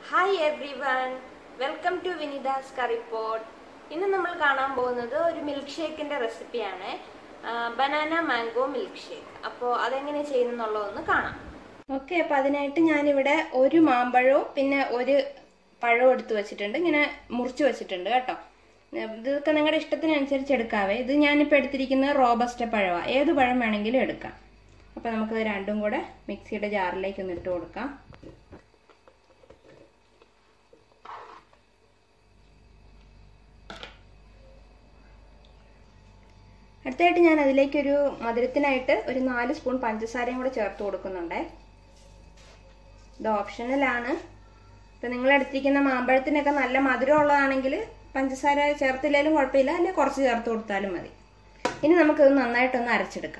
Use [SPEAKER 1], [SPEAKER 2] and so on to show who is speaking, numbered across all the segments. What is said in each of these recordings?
[SPEAKER 1] hi everyone welcome to Vinitha's curry pot ഇന്ന് നമ്മൾ കാണാൻ പോകുന്നത് ഒരു മിൽക്ക് ഷേക്കിന്റെ റെസിപ്പിയാണ് ബനാന മാംഗോ മിൽക്ക് ഷേക്ക് അപ്പോൾ അതെങ്ങനെ ചെയ്യുന്നുള്ളതൊന്ന് കാണാം ഓക്കെ അപ്പോൾ അതിനായിട്ട് ഞാനിവിടെ ഒരു മാമ്പഴവും പിന്നെ ഒരു പഴവും എടുത്ത് വെച്ചിട്ടുണ്ട് ഇങ്ങനെ മുറിച്ച് വെച്ചിട്ടുണ്ട് കേട്ടോ ഇതൊക്കെ നിങ്ങളുടെ ഇഷ്ടത്തിനനുസരിച്ച് എടുക്കാവേ ഇത് ഞാനിപ്പോൾ എടുത്തിരിക്കുന്നത് റോബസ്റ്റ പഴമാണ് ഏത് പഴം വേണമെങ്കിലും എടുക്കാം അപ്പോൾ നമുക്കത് രണ്ടും കൂടെ മിക്സിയുടെ ജാറിലേക്ക് ഒന്ന് ഇട്ട് കൊടുക്കാം അടുത്തായിട്ട് ഞാൻ അതിലേക്കൊരു മധുരത്തിനായിട്ട് ഒരു നാല് സ്പൂൺ പഞ്ചസാരയും കൂടെ ചേർത്ത് കൊടുക്കുന്നുണ്ടേ ഇത് ഓപ്ഷണലാണ് ഇപ്പം നിങ്ങൾ എടുത്തിരിക്കുന്ന മാമ്പഴത്തിനൊക്കെ നല്ല മധുരം ഉള്ളതാണെങ്കിൽ പഞ്ചസാര ചേർത്തില്ലെങ്കിലും കുഴപ്പമില്ല അല്ലെ കുറച്ച് ചേർത്ത് കൊടുത്താലും മതി ഇനി നമുക്കത് നന്നായിട്ടൊന്ന് അരച്ചെടുക്കാം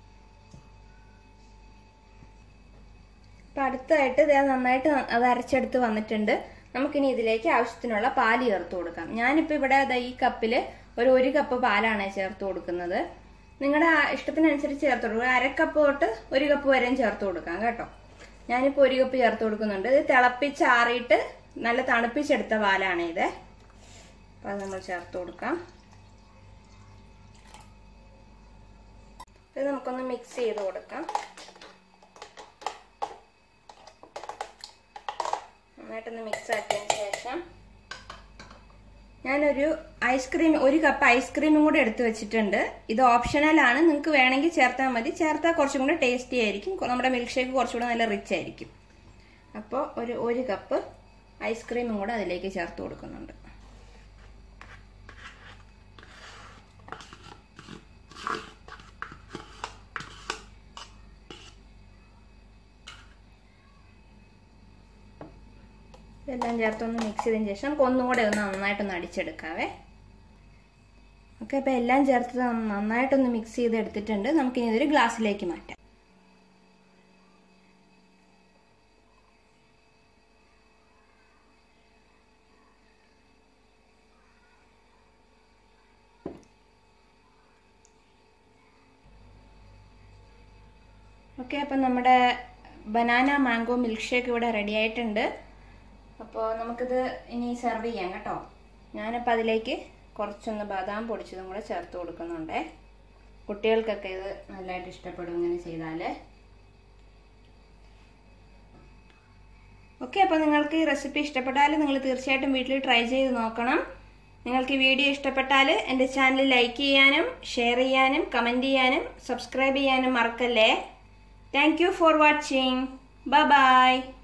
[SPEAKER 1] അപ്പം അടുത്തായിട്ട് ഇത് നന്നായിട്ട് അത് അരച്ചെടുത്ത് വന്നിട്ടുണ്ട് നമുക്കിനി ഇതിലേക്ക് ആവശ്യത്തിനുള്ള പാല് ചേർത്ത് കൊടുക്കാം ഞാനിപ്പോൾ ഇവിടെ ഈ കപ്പിൽ ഒരു ഒരു കപ്പ് പാലാണ് ചേർത്ത് കൊടുക്കുന്നത് നിങ്ങളുടെ ഇഷ്ടത്തിനനുസരിച്ച് ചേർത്ത് കൊടുക്കുക അര കപ്പ് തൊട്ട് ഒരു കപ്പ് വരെയും ചേർത്ത് കൊടുക്കാം കേട്ടോ ഞാനിപ്പോൾ ഒരു കപ്പ് ചേർത്ത് കൊടുക്കുന്നുണ്ട് ഇത് തിളപ്പിച്ചാറിയിട്ട് നല്ല തണുപ്പിച്ചെടുത്ത പാലാണ് ഇത് അപ്പം അത് നമ്മൾ ചേർത്ത് കൊടുക്കാം ഇത് നമുക്കൊന്ന് മിക്സ് ചെയ്ത് കൊടുക്കാം നന്നായിട്ടൊന്ന് മിക്സ് ആക്കിയതിന് ശേഷം ഞാനൊരു ഐസ്ക്രീം ഒരു കപ്പ് ഐസ്ക്രീമും കൂടി എടുത്തു വെച്ചിട്ടുണ്ട് ഇത് ഓപ്ഷണലാണ് നിങ്ങൾക്ക് വേണമെങ്കിൽ ചേർത്താൽ മതി ചേർത്താൽ കുറച്ചും കൂടെ ടേസ്റ്റി ആയിരിക്കും നമ്മുടെ മിൽക്ക് ഷേക്ക് കുറച്ചുകൂടെ നല്ല റിച്ച് ആയിരിക്കും അപ്പോൾ ഒരു ഒരു കപ്പ് ഐസ്ക്രീമും കൂടെ അതിലേക്ക് ചേർത്ത് കൊടുക്കുന്നുണ്ട് ഇതെല്ലാം ചേർത്തൊന്ന് മിക്സ് ചെയ്തതിന് ശേഷം നമുക്ക് ഒന്നും കൂടെ ഒന്ന് നന്നായിട്ടൊന്ന് അടിച്ചെടുക്കാവേ ഓക്കെ അപ്പോൾ എല്ലാം ചേർത്ത് നന്നായിട്ടൊന്ന് മിക്സ് ചെയ്ത് എടുത്തിട്ടുണ്ട് നമുക്കിനി ഇതൊരു ഗ്ലാസ്സിലേക്ക് മാറ്റാം ഓക്കെ അപ്പം നമ്മുടെ ബനാന മാംഗോ മിൽക്ക് ഷേക്ക് ഇവിടെ റെഡി ആയിട്ടുണ്ട് അപ്പോൾ നമുക്കിത് ഇനി സെർവ് ചെയ്യാം കേട്ടോ ഞാനിപ്പോൾ അതിലേക്ക് കുറച്ചൊന്ന് ബദാം പൊടിച്ചതും കൂടെ ചേർത്ത് കൊടുക്കുന്നുണ്ടേ കുട്ടികൾക്കൊക്കെ ഇത് നല്ലതായിട്ട് ഇഷ്ടപ്പെടും ഇങ്ങനെ ചെയ്താൽ ഓക്കെ അപ്പോൾ നിങ്ങൾക്ക് ഈ റെസിപ്പി ഇഷ്ടപ്പെട്ടാൽ നിങ്ങൾ തീർച്ചയായിട്ടും വീട്ടിൽ ട്രൈ ചെയ്ത് നോക്കണം നിങ്ങൾക്ക് ഈ വീഡിയോ ഇഷ്ടപ്പെട്ടാൽ എൻ്റെ ചാനൽ ലൈക്ക് ചെയ്യാനും ഷെയർ ചെയ്യാനും കമൻറ്റ് ചെയ്യാനും സബ്സ്ക്രൈബ് ചെയ്യാനും മറക്കല്ലേ thank you for watching bye by